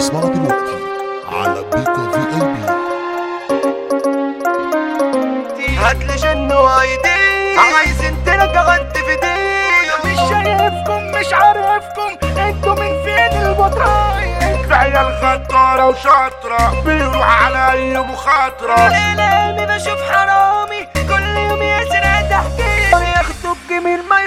تسمعوا دلوقتي على بيكو في اي بي هاتلي جنو ايدي عايز انت لك اغد في دي مش شايفكم مش عارفكم انتوا من فين البطايق في عيال غدارة وشاطرة بيروح على أي مخاطرة الالامي بشوف حرامي كل يوم يسرق تحكي ياخدوا بجميل ما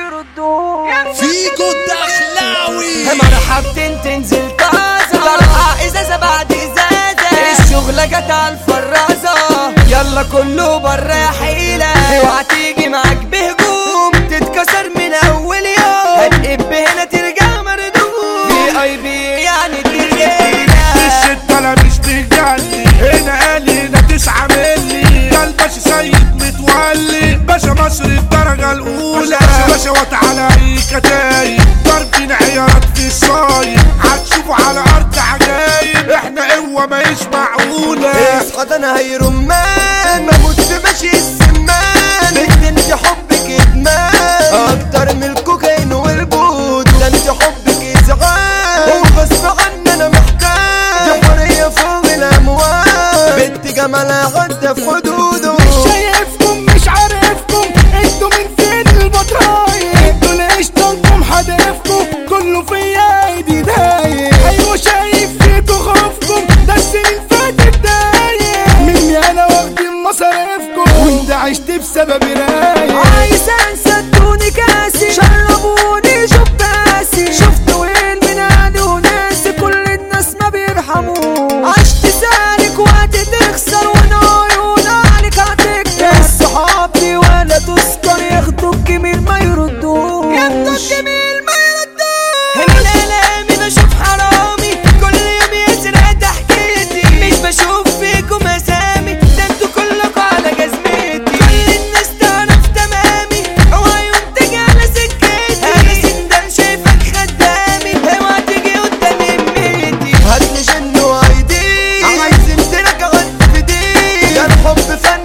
يردوه فيجو الدخلاوي مرحبتين تنزل طازة طرحة ازازة بعد ازازة الشغلة جت على الفرازة يلا كله برا حيلة اوعى تيجي معاك بهجوم تتكسر من اول يوم هتقب هنا ترجع مردود في اي بي يعني ترجع الشدة لا مش تجلي هنا قال هنا تسعة ملي ده الباشا سيد متولي باشا مصر الدرجة الأولى باشا وتعالى أي كتايب ضاربين عيارات في الصايب هتشوفوا على أرض عجايب احنا قوة ماهيش معقولة اصحى ده انا هيرمان بموت في ماشي السمان بنت انت حبك ادمان اكتر من الكوكايين والبود ده انت حبك ازعاج وغصب عني انا محتاج دي حرية فوق الاموال بنت جمالها غدا في حدوده مش شايفكم مش عارفكم انتوا من فين البطايق انتوا ليش طنكم حدفكم كله فيا ايدي دايق ايوه شايف فيكوا خوفكم ده السنين فاتت دايق مني انا واخدين مصاريفكم وانت عشت بسبب رايق عايز انسى ادوني كاسي شربوني شباسي شفت وين من اهلي وناسي كل الناس ما بيرحموا عشت سالك وقت تخسر وانا عيون عليك هتكتر الصحاب دي ولا تذكر ياخدوا الجميل ما يردوش ياخدوا الجميل ما يردوش هنا الالامي بشوف حرامي كل يوم يسرق ضحكتي مش بشوف فيكم اسامي ده انتوا كلكوا على جزمتي كل الناس تعرف تمامي اوعى يوم تيجي على سكتي انا سندان شايفك خدامي اوعى تيجي قدام امتي هاتلي جن وايدي عايز انتلك اغد في دي ده الحب فن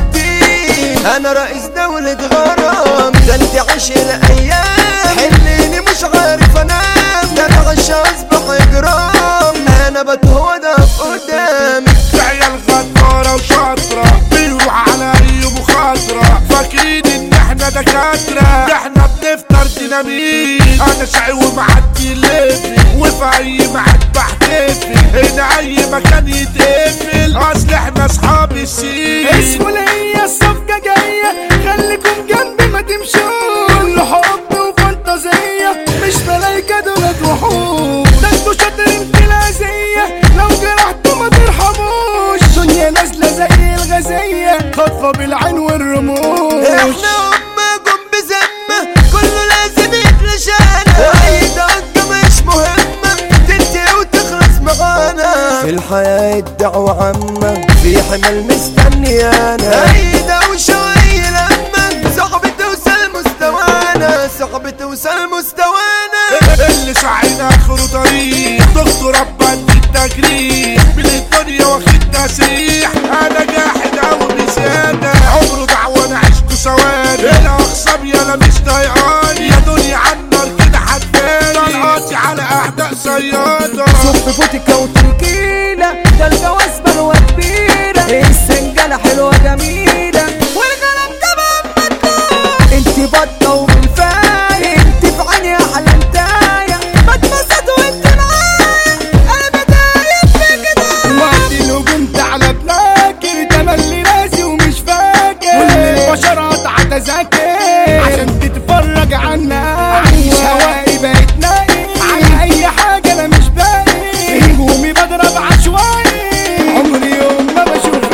بدي انا رئيس دولة غرام ده انت عيش الايام حليني مش عارف انام ده انا غش اصبح اجرام انا بتهدى في قدامي في عيال غدارة وشاطرة بيروح على أي مخاطرة فاكرين إن احنا دكاترة ده احنا بنفطر ديناميت أنا شقي ومعدي الليفي وفي أي معد بحتفي هنا أي مكان يتقفل أصل احنا أصحاب السين اسمه ليا الصفقة جاية خليكم جنبي ما تمشوا كله حب وفانتازية مش ملايكة دولت وحوش ده انتوا شاطرين في الأذية لو جرحتوا ما ترحموش دنيا نازلة زي الغزية خاطفة بالعين والرموش احنا امكم بذمة كله لازم يتلشانا اي دقة مش مهمة تنتهي وتخلص معانا في الحياة الدعوة عامة في حمل مستنيانا اي دوشة واي لما صاحبي توصل مستوانا صاحبي توصل مستوانا اللي سعينا اخره طريق دكتور ربان التجريح من الدنيا واخد تسريح انا جاحد اوي بزيادة عمره دعوة انا عشت سواد انا اخصم يالا مش طايقاني يا دنيا عالنار كده حداني طلقاتي على اعداء صيادة صب فوتيكا وتركيلة ده الجواز بلوة كبيرة السنجلة حلوة جميلة والغلط تمام مطلوب انت بطة وبالفاية انت في عيني احلى انتاية بتبسط وانت معايا انا بداية في كده وقت الهجوم على بلاكر تملي راسي ومش فاكر كل البشر قطع تذاكر عشان تتفرج عنا عايش هوائي بقيت نايم على اي حاجة انا مش باقي هجومي بضرب عشوائي عمري يوم ما بشوف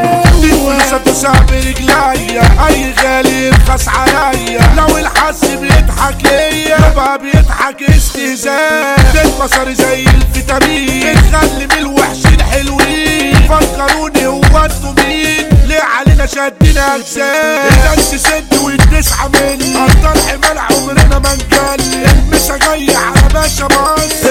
تنسى ايديه تسع برجليا اي غالي يرخص عليا لو الحظ بيضحك ليا يبقى بيضحك استهزاء تتبصر زي الفيتامين بتخلي من الوحشين حلوين فكروني هو انتوا مين ليه علينا شدنا اجزاء الدنس سد والتسعة مني ابطال حمال عمرنا ما نجلي المسا جاية على باشا مصر